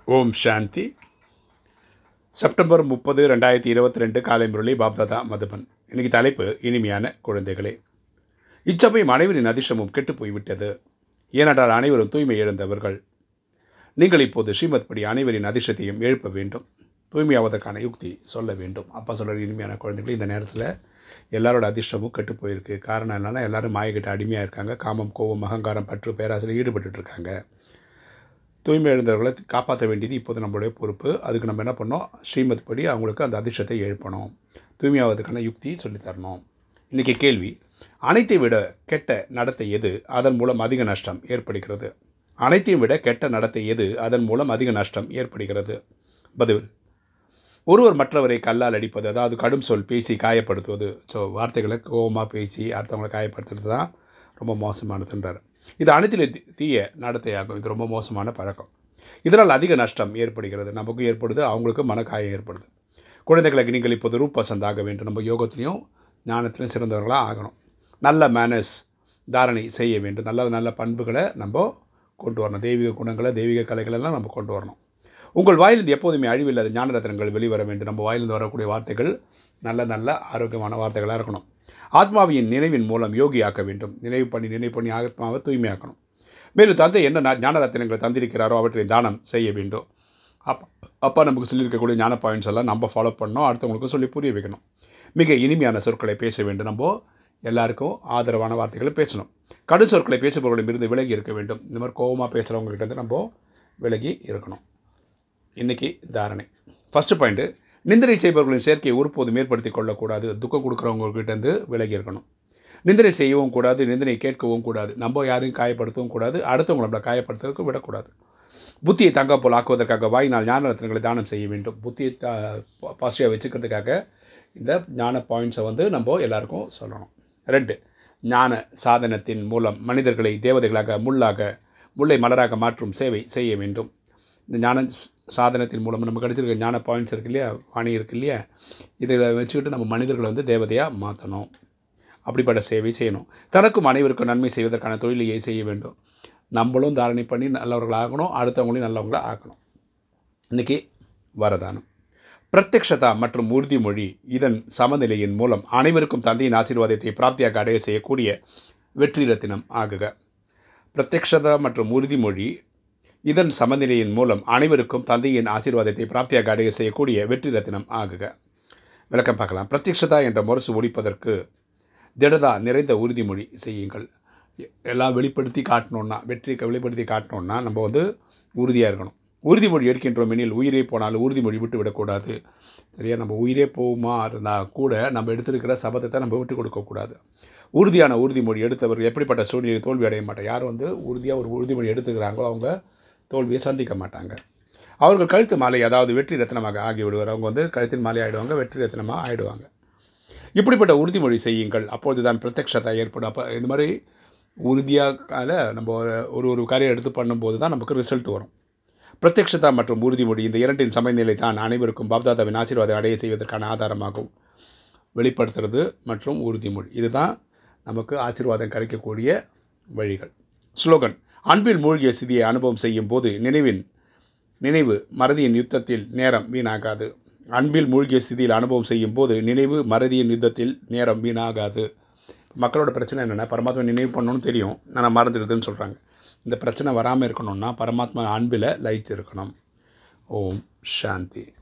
ஓம் சாந்தி September முப்பது ரெண்டாயிரத்தி இருபத்தி ரெண்டு காலை முரளி பாப்தாதா மதுபன் இன்னைக்கு தலைப்பு இனிமையான குழந்தைகளே இச்சமயம் அனைவரின் அதிர்ஷ்டமும் கெட்டுப் போய்விட்டது ஏனென்றால் அனைவரும் தூய்மை இழந்தவர்கள் நீங்கள் இப்போது ஸ்ரீமத் படி அனைவரின் அதிர்ஷ்டத்தையும் எழுப்ப வேண்டும் தூய்மையாவதற்கான யுக்தி சொல்ல வேண்டும் அப்பா சொல்கிற இனிமையான குழந்தைகள் இந்த நேரத்தில் எல்லாரோட அதிர்ஷ்டமும் கெட்டு போயிருக்கு காரணம் என்னென்னா எல்லாரும் மாயக்கிட்ட அடிமையாக இருக்காங்க காமம் கோபம் அகங்காரம் பற்று பேராசிரியர் ஈடுபட்டுட்டு இருக்காங்க தூய்மை எழுந்தவர்களை காப்பாற்ற வேண்டியது இப்போது நம்மளுடைய பொறுப்பு அதுக்கு நம்ம என்ன பண்ணோம் ஸ்ரீமத் படி அவங்களுக்கு அந்த அதிர்ஷ்டத்தை எழுப்பணும் தூய்மையாவதற்கான யுக்தி சொல்லித் தரணும் இன்றைக்கி கேள்வி அனைத்தை விட கெட்ட நடத்தை எது அதன் மூலம் அதிக நஷ்டம் ஏற்படுகிறது அனைத்தையும் விட கெட்ட நடத்தை எது அதன் மூலம் அதிக நஷ்டம் ஏற்படுகிறது பதில் ஒருவர் மற்றவரை கல்லால் அடிப்பது அதாவது கடும் சொல் பேசி காயப்படுத்துவது ஸோ வார்த்தைகளை கோபமாக பேசி அடுத்தவங்களை காயப்படுத்துறது தான் ரொம்ப மோசமானதுன்றார் இது அனைத்திலும் தீ- தீய நடத்தையாகும் இது ரொம்ப மோசமான பழக்கம் இதனால் அதிக நஷ்டம் ஏற்படுகிறது நமக்கும் ஏற்படுது அவங்களுக்கும் மனக்காயம் ஏற்படுது குழந்தைகளுக்கு நீங்கள் இப்போது ரூபசந்த் ஆக வேண்டும் நம்ம யோகத்திலையும் ஞானத்திலையும் சிறந்தவர்களாக ஆகணும் நல்ல மேனர்ஸ் தாரணை செய்ய வேண்டும் நல்ல நல்ல பண்புகளை நம்ம கொண்டு வரணும் தெய்வீக குணங்களை தெய்வீக கலைகளெல்லாம் நம்ம கொண்டு வரணும் உங்கள் வாயிலிருந்து எப்போதுமே அழிவில்லாத ஞான ரத்னங்கள் வெளிவர வேண்டும் நம்ம வாயிலிருந்து வரக்கூடிய வார்த்தைகள் நல்ல நல்ல ஆரோக்கியமான வார்த்தைகளாக இருக்கணும் ஆத்மாவின் நினைவின் மூலம் யோகி ஆக்க வேண்டும் நினைவு பண்ணி நினைவு பண்ணி ஆத்மாவை தூய்மையாக்கணும் மேலும் தந்தை என்ன நா- ஞான ரத்தினங்களை தந்திருக்கிறாரோ அவற்றை தானம் செய்ய வேண்டும் அப்பா அப்பா நமக்கு சொல்லியிருக்கக்கூடிய ஞான பாயிண்ட்ஸ் எல்லாம் நம்ம ஃபாலோ பண்ணணும் அடுத்தவங்களுக்கும் சொல்லி புரிய வைக்கணும் மிக இனிமையான சொற்களை பேச வேண்டும் நம்ம எல்லாருக்கும் ஆதரவான வார்த்தைகளை பேசணும் கடு சொற்களை பேசுபவர்களிடமிருந்து விலகி இருக்க வேண்டும் இந்த மாதிரி கோபமாக பேசுகிறவங்ககிட்ட இருந்து நம்ம விலகி இருக்கணும் இன்றைக்கி தாரணை ஃபஸ்ட்டு பாயிண்ட்டு நிந்தனை செய்பவர்களின் சேர்க்கையை ஒருபோதும் ஏற்படுத்தி கொள்ளக்கூடாது துக்கம் கொடுக்குறவங்ககிட்டேருந்து விலகி இருக்கணும் நிந்தனை செய்யவும் கூடாது நிந்தனை கேட்கவும் கூடாது நம்ம யாரையும் காயப்படுத்தவும் கூடாது அடுத்தவங்களை நம்மளை காயப்படுத்துறதுக்கு விடக்கூடாது புத்தியை தங்க போல் ஆக்குவதற்காக வாயினால் ஞான ரத்னங்களை தானம் செய்ய வேண்டும் புத்தியை பாசிட்டிவாக வச்சுக்கிறதுக்காக இந்த ஞான பாயிண்ட்ஸை வந்து நம்ம எல்லாருக்கும் சொல்லணும் ரெண்டு ஞான சாதனத்தின் மூலம் மனிதர்களை தேவதைகளாக முள்ளாக முல்லை மலராக மாற்றும் சேவை செய்ய வேண்டும் இந்த ஞான ஸ்- சாதனத்தின் மூலம் நம்ம கிடைச்சிருக்க ஞான பாயிண்ட்ஸ் இருக்கு இல்லையா வாணி இருக்கு இல்லையா இதை வச்சுக்கிட்டு நம்ம மனிதர்களை வந்து தேவதையாக மாற்றணும் அப்படிப்பட்ட சேவை செய்யணும் தனக்கும் அனைவருக்கும் நன்மை செய்வதற்கான தொழிலையை செய்ய வேண்டும் நம்மளும் தாரணை பண்ணி நல்லவர்களாக ஆகணும் அடுத்தவங்களையும் நல்லவங்களாக ஆக்கணும் இன்றைக்கி வரதானம் பிரத்யக்ஷதா மற்றும் உறுதிமொழி இதன் சமநிலையின் மூலம் அனைவருக்கும் தந்தையின் ஆசீர்வாதத்தை பிராப்தியாக அடைய செய்யக்கூடிய வெற்றி ரத்தினம் ஆகுக பிரத்யக்ஷதா மற்றும் உறுதிமொழி இதன் சமநிலையின் மூலம் அனைவருக்கும் தந்தையின் ஆசீர்வாதத்தை பிராப்தியாக அடைய செய்யக்கூடிய வெற்றி ரத்தினம் ஆகுக விளக்கம் பார்க்கலாம் பிரத்யக்ஷதா என்ற முரசு ஒழிப்பதற்கு திடதா நிறைந்த உறுதிமொழி செய்யுங்கள் எ- எல்லாம் வெளிப்படுத்தி காட்டணுன்னா வெற்றியை வெளிப்படுத்தி காட்டணுன்னா நம்ம வந்து உறுதியாக இருக்கணும் உறுதிமொழி எடுக்கின்றோம் எனில் உயிரே போனாலும் உறுதிமொழி விட்டு விடக்கூடாது சரியா நம்ம உயிரே போகுமா இருந்தால் கூட நம்ம எடுத்திருக்கிற சபதத்தை நம்ம விட்டு கொடுக்கக்கூடாது உறுதியான உறுதிமொழி எடுத்தவர் எப்படிப்பட்ட சூழ்நிலையில் தோல்வி அடைய மாட்டாங்க யார் வந்து உறுதியாக ஒரு உறுதிமொழி எடுத்துக்கிறாங்களோ அவங்க தோல்வியை சந்திக்க மாட்டாங்க அவர்கள் கழுத்து மாலை அதாவது வெற்றி ரத்னமாக ஆகிவிடுவார் அவங்க வந்து கழுத்தின் மாலை ஆகிடுவாங்க வெற்றி ரத்னமாக ஆகிடுவாங்க இப்படிப்பட்ட உறுதிமொழி செய்யுங்கள் அப்பொழுது தான் பிரத்யக்ஷதா ஏற்படும் அப்போ இந்த மாதிரி உறுதியாக நம்ம ஒரு ஒரு காரியம் எடுத்து பண்ணும்போது தான் நமக்கு ரிசல்ட் வரும் பிரத்யக்ஷதா மற்றும் உறுதிமொழி இந்த இரண்டின் சமநிலை தான் அனைவருக்கும் பாப்தாதாவின் ஆசீர்வாதம் அடைய செய்வதற்கான ஆதாரமாகும் வெளிப்படுத்துறது மற்றும் உறுதிமொழி இதுதான் நமக்கு ஆசீர்வாதம் கிடைக்கக்கூடிய வழிகள் ஸ்லோகன் அன்பில் மூழ்கிய ஸ்திதியை அனுபவம் செய்யும் போது நினைவின் நினைவு மறதியின் யுத்தத்தில் நேரம் வீணாகாது அன்பில் மூழ்கிய ஸ்திதியில் அனுபவம் செய்யும் போது நினைவு மறதியின் யுத்தத்தில் நேரம் வீணாகாது மக்களோட பிரச்சனை என்னென்னா பரமாத்மா நினைவு பண்ணணும்னு தெரியும் ஆனால் மறந்துடுதுன்னு சொல்கிறாங்க இந்த பிரச்சனை வராமல் இருக்கணும்னா பரமாத்மா அன்பில் லயித்து இருக்கணும் ஓம் சாந்தி